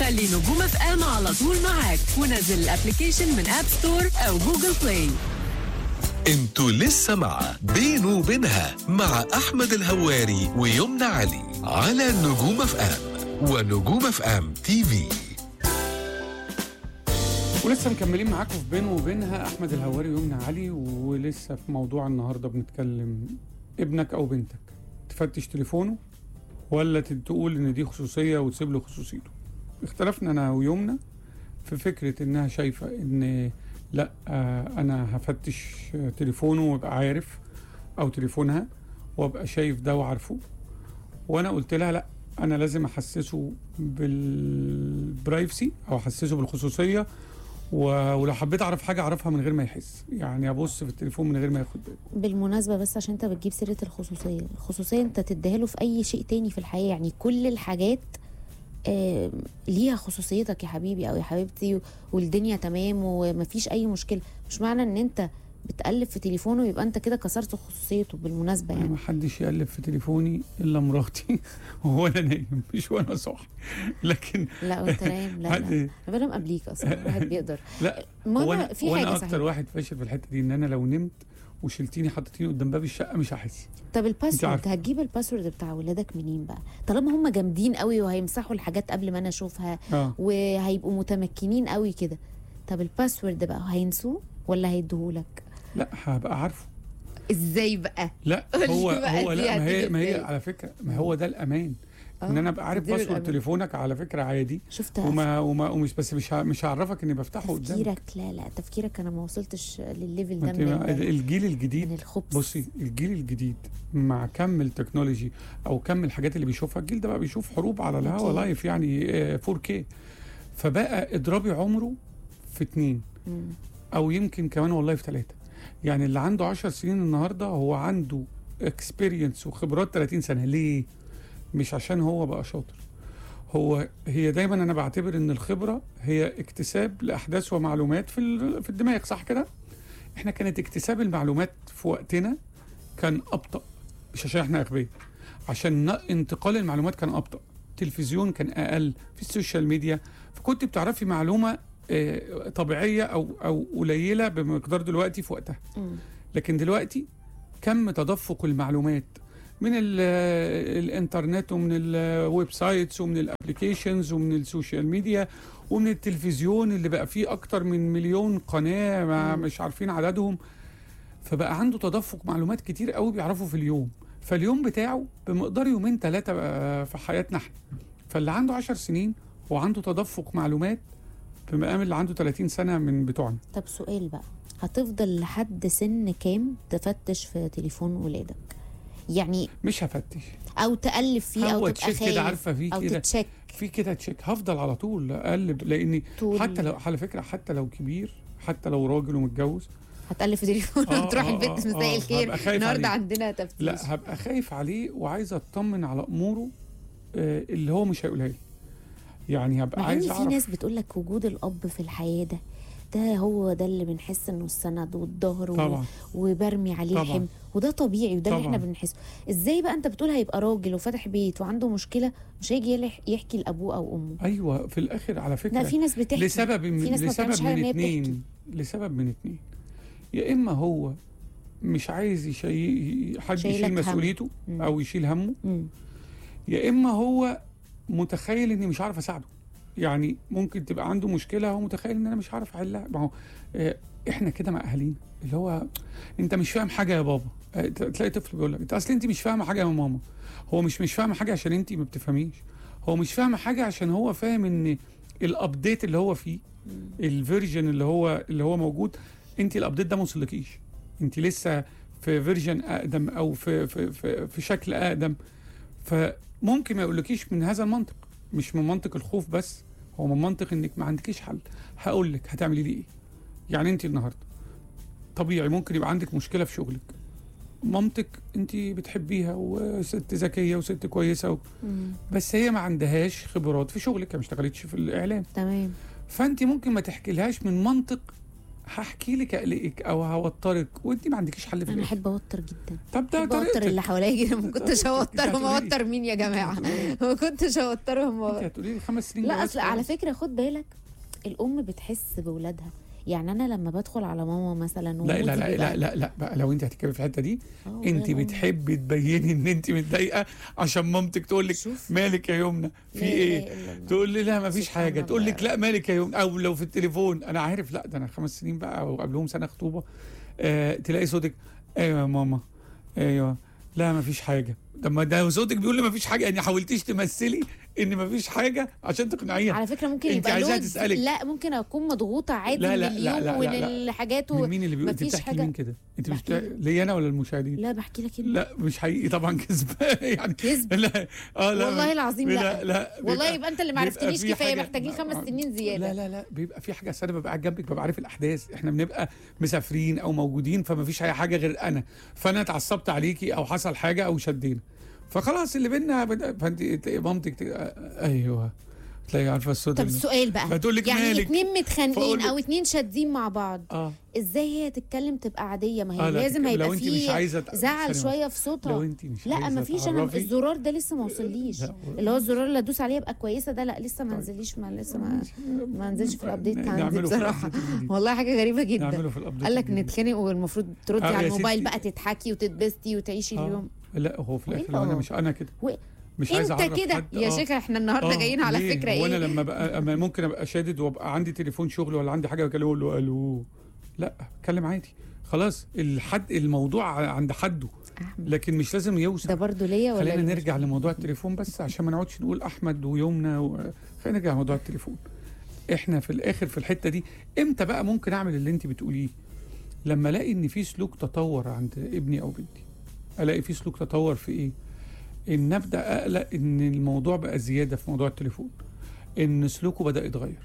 خلي نجوم اف ام على طول معاك ونزل الابلكيشن من اب ستور او جوجل بلاي انتوا لسه مع بينه وبينها مع احمد الهواري ويمنى علي على نجوم اف ام ونجوم اف ام تي في ولسه مكملين معاكم في بينه وبينها احمد الهواري ويمنى علي ولسه في موضوع النهارده بنتكلم ابنك او بنتك تفتش تليفونه ولا تقول ان دي خصوصيه وتسيب له خصوصيته اختلفنا انا ويمنى في فكره انها شايفه ان لا آه انا هفتش تليفونه وابقى عارف او تليفونها وابقى شايف ده وعارفه وانا قلت لها لا انا لازم احسسه بالبرايفسي او احسسه بالخصوصيه و- ولو حبيت اعرف حاجه اعرفها من غير ما يحس يعني ابص في التليفون من غير ما ياخد باله بالمناسبة بس عشان انت بتجيب سيرة الخصوصية الخصوصية انت تديها له في اي شيء تاني في الحياة يعني كل الحاجات آه ليها خصوصيتك يا حبيبي او يا حبيبتي و- والدنيا تمام ومفيش اي مشكلة مش معنى ان انت بتقلب في تليفونه يبقى انت كده كسرت خصوصيته بالمناسبة يعني يعني ما حدش يقلب في تليفوني الا مراتي وهو انا نايم مش وانا صاحي لكن لا وانت نايم لا لا حد انا بنام قبليك اصلا الواحد بيقدر لا ما وانا أنا في وانا حاجة اكتر صحيح واحد فاشل في الحته دي ان انا لو نمت وشلتيني حطيتيني قدام باب الشقه مش هحس طب الباسورد عارفة. هتجيب الباسورد بتاع ولادك منين بقى طالما هم جامدين قوي وهيمسحوا الحاجات قبل ما انا اشوفها اه وهيبقوا متمكنين قوي كده طب الباسورد بقى هينسوه ولا هيديهولك لا هبقى عارفه ازاي بقى لا قولي هو بقى هو دي لا ما هي هتيجي ما هي إزاي؟ على فكره ما هو ده الامان ان آه، انا ابقى عارف تديله باسورد الأمان. تليفونك على فكره عادي شفت وما وما ومش بس مش ه- مش هعرفك اني بفتحه قدامك تفكيرك لا لا تفكيرك انا ما وصلتش للليفل ده انت من, ما- ال- الجيل الجديد من الخبز بصي الجيل الجديد مع كم التكنولوجي او كم الحاجات اللي بيشوفها الجيل ده بقى بيشوف حروب على الهوا أكيد. لايف يعني آه، 4K فبقى اضربي عمره في اتنين مم. او يمكن كمان والله في ثلاثه يعني اللي عنده 10 سنين النهارده هو عنده اكسبيرينس وخبرات 30 سنه ليه مش عشان هو بقى شاطر هو هي دايما انا بعتبر ان الخبره هي اكتساب لاحداث ومعلومات في ال- في الدماغ صح كده احنا كانت اكتساب المعلومات في وقتنا كان ابطا مش عشان احنا اغبياء عشان ن- انتقال المعلومات كان ابطا التلفزيون كان اقل في السوشيال ميديا فكنت بتعرفي معلومه آه، طبيعيه او او قليله بمقدار دلوقتي في وقتها مم. لكن دلوقتي كم تدفق المعلومات من ال- الانترنت ومن الويب سايتس ومن الابلكيشنز ومن السوشيال ميديا ومن التلفزيون اللي بقى فيه اكتر من مليون قناه ما مم. مش عارفين عددهم فبقى عنده تدفق معلومات كتير قوي بيعرفه في اليوم فاليوم بتاعه بمقدار يومين ثلاثه في حياتنا احنا فاللي عنده 10 سنين هو عنده تدفق معلومات بمقام اللي عنده 30 سنه من بتوعنا طب سؤال بقى هتفضل لحد سن كام تفتش في تليفون ولادك يعني مش هفتش او تقلب فيه او هو تبقى تشيك كده خايف عارفه في او كده تتشك في كده تشيك هفضل على طول اقلب لاني طول حتى لو على فكره حتى لو كبير حتى لو راجل ومتجوز هتقلب في تليفون آه، تروح آه، البيت آه، مساء آه، الخير هبقى خايف النهارده عليه. عندنا تفتيش لا هبقى خايف عليه وعايز اطمن على اموره آه، اللي هو مش هيقولها لي يعني هبقى مع ان عايز في اعرف ناس بتقول لك وجود الاب في الحياه ده ده هو ده اللي بنحس انه السند والظهر و- طبعا وبرمي عليه طبعاً. الحمل وده طبيعي وده اللي احنا طبعاً. بنحسه ازاي بقى انت بتقول هيبقى راجل وفاتح بيت وعنده مشكله مش هيجي يلح- يحكي لابوه او امه ايوه في الاخر على فكره لا في ناس بتحكي لسبب من في ناس ما لسبب بتعملش حاجة من إن هي بتحكي. اتنين لسبب من اتنين يا اما هو مش عايز يشي... حد شايلك يشيل هم. مسؤوليته مم. او يشيل همه مم. يا اما هو متخيل اني مش عارف اساعده يعني ممكن تبقى عنده مشكله هو متخيل ان انا مش عارف احلها ما هو آه، احنا كده مع اهالينا اللي هو انت مش فاهم حاجه يا بابا آه، تلاقي طفل بيقول لك انت اصل انت مش فاهمه حاجه يا ماما هو مش مش فاهمه حاجه عشان انت ما بتفهميش هو مش فاهمه حاجه عشان هو فاهم ان الابديت اللي هو فيه الفيرجن اللي هو اللي هو موجود انت الابديت ده ما وصلكيش انت لسه في فيرجن اقدم او في في في, في شكل اقدم فممكن ما يقولكيش من هذا المنطق مش من منطق الخوف بس هو من منطق انك ما عندكيش حل هقول لك هتعملي لي ايه يعني انت النهارده طبيعي ممكن يبقى عندك مشكله في شغلك مامتك انت بتحبيها وست ذكيه وست كويسه و... مم. بس هي ما عندهاش خبرات في شغلك هي ما اشتغلتش في الاعلام تمام فانت ممكن ما تحكي لهاش من منطق هحكي لك اقلقك او هوترك وانت ما عندكيش حل في انا الاخر احب اوتر جدا طب ده بحب اوتر طريقتك اللي حواليا جدا ما كنتش اوترهم هتقولي لي. اوتر مين يا جماعه ما كنتش اوترهم انت هتقولي لي خمس سنين لا جواز اصل على خلاص. فكره خد بالك الام بتحس باولادها يعني انا لما بدخل على ماما مثلا لا ومودي لا لا بيبقى- لا لا, لا بقى لو انت هتتكلمي في الحته دي آه، انت والله. بتحبي تبيني ان انت متضايقه عشان مامتك تقول لك شوف. مالك يا يمنى في لا ايه إله إلا الله. تقول لي لا ما فيش سبحان حاجه تقول الله. لك لا مالك يا يمنى او لو في التليفون انا عارف لا ده انا خمس سنين بقى وقبلهم سنه خطوبه آه تلاقي صوتك ايوه يا ماما ايوه لا ما فيش حاجه طب ما ده صوتك بيقول لي ما فيش حاجه يعني حاولتيش تمثلي ان ما فيش حاجه عشان تقنعيها على فكره ممكن انت يبقى عايزاها لود تسألك. لا ممكن اكون مضغوطه عادي لا، من لا، لا، اليوم لا، ومن لا، لا. الحاجات من و... مين اللي بيقول انت مفيش بتحكي حاجة. لمين كده انت مش بحكي بتاع... ليا انا ولا المشاهدين لا بحكي لك انت لا مش حقيقي طبعا كذب يعني كذب لا اه لا والله العظيم لا. لا لا والله بيبقى- يبقى انت اللي ما بيبقى عرفتنيش في كفايه حاجة- محتاجين خمس سنين زياده لا لا لا بيبقى في حاجه أصل انا ببقى قاعد جنبك ببقى عارف الاحداث احنا بنبقى مسافرين او موجودين فما فيش اي حاجه غير انا فانا اتعصبت عليكي او حصل حاجه او شدينا فخلاص اللي بينا بد- فانت تلاقي مامتك ت- ايوه تلاقي عارفه الصوت طب اللي- السؤال بقى فتقول لك يعني مالك اتنين متخانقين فأقول لك- او اتنين شادين مع بعض اه ازاي هي تتكلم تبقى عاديه ما هي اه لا لازم تك- هيبقى لو انت مش في عايزه ت- زعل ثانية شويه في لو صوتها انت مش لا عايزة ما فيش انا تعرفي- الزرار ده لسه ما وصليش لا. اللي هو الزرار اللي ادوس عليه يبقى كويسه ده لا لسه ما نزليش ما لسه ما ما نزلش في الابديت عندي نعمله في بصراحه الأبديت الجديد. والله حاجه غريبه جدا نعمله في الابديت قال لك الجديد. نتخانق والمفروض تردي آه، على يا الموبايل ستي. بقى تضحكي وتتبسطي وتعيشي آه. اليوم لا هو في الاخر وإيه لو انا آه؟ مش انا كده و... مش عايز انت اعرف كده حد يا آه. شيخه احنا النهارده آه، جايين على ليه؟ فكره هو ايه انا لما بقى أما ممكن ابقى شادد وابقى عندي تليفون شغل ولا عندي حاجه بكلمه اقول له الو لا اتكلم عادي خلاص الحد الموضوع عند حده أحمد. لكن مش لازم يوصل ده برضو ليا ولا خلينا ليه؟ نرجع لموضوع التليفون بس عشان ما نقعدش نقول احمد ويومنا و... خلينا نرجع لموضوع التليفون احنا في الاخر في الحته دي امتى بقى ممكن اعمل اللي انت بتقوليه لما الاقي ان في سلوك تطور عند ابني او بنتي الاقي في سلوك تطور في ايه ان ابدا اقلق ان الموضوع بقى زياده في موضوع التليفون ان سلوكه بدا يتغير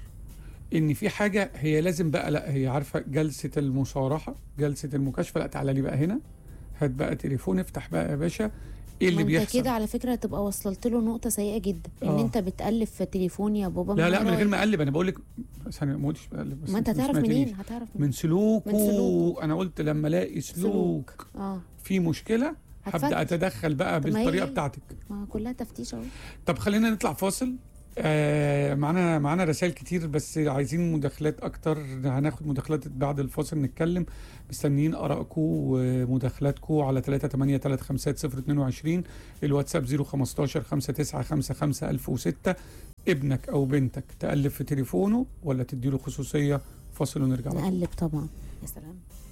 ان في حاجه هي لازم بقى لا هي عارفه جلسه المصارحه جلسه المكاشفه لا تعالى لي بقى هنا هات بقى تليفون افتح بقى يا باشا ايه اللي ما انت بيحصل كده على فكره هتبقى وصلت له نقطه سيئه جدا ان آه. انت بتقلب في تليفون يا بابا لا لا من غير رأيك؟ ما اقلب انا بقول لك ثانيه ما قلتش بقلب بس ما انت ما هتعرف سمعتنيش. منين هتعرف منين من سلوكه, من سلوكه. انا قلت لما الاقي سلوك, اه في مشكله هتفتش. هبدا اتدخل بقى طب ما هي بالطريقه هي. بتاعتك ما كلها تفتيش اهو طب خلينا نطلع فاصل آه معانا معانا رسائل كتير بس عايزين مداخلات اكتر هناخد مداخلات بعد الفاصل نتكلم مستنيين ارائكم ومداخلاتكم على 3835022 الواتساب 015 5955 1006 ابنك او بنتك تقلب في تليفونه ولا تديله خصوصيه فاصل ونرجع لكم نقلب طبعا يا سلام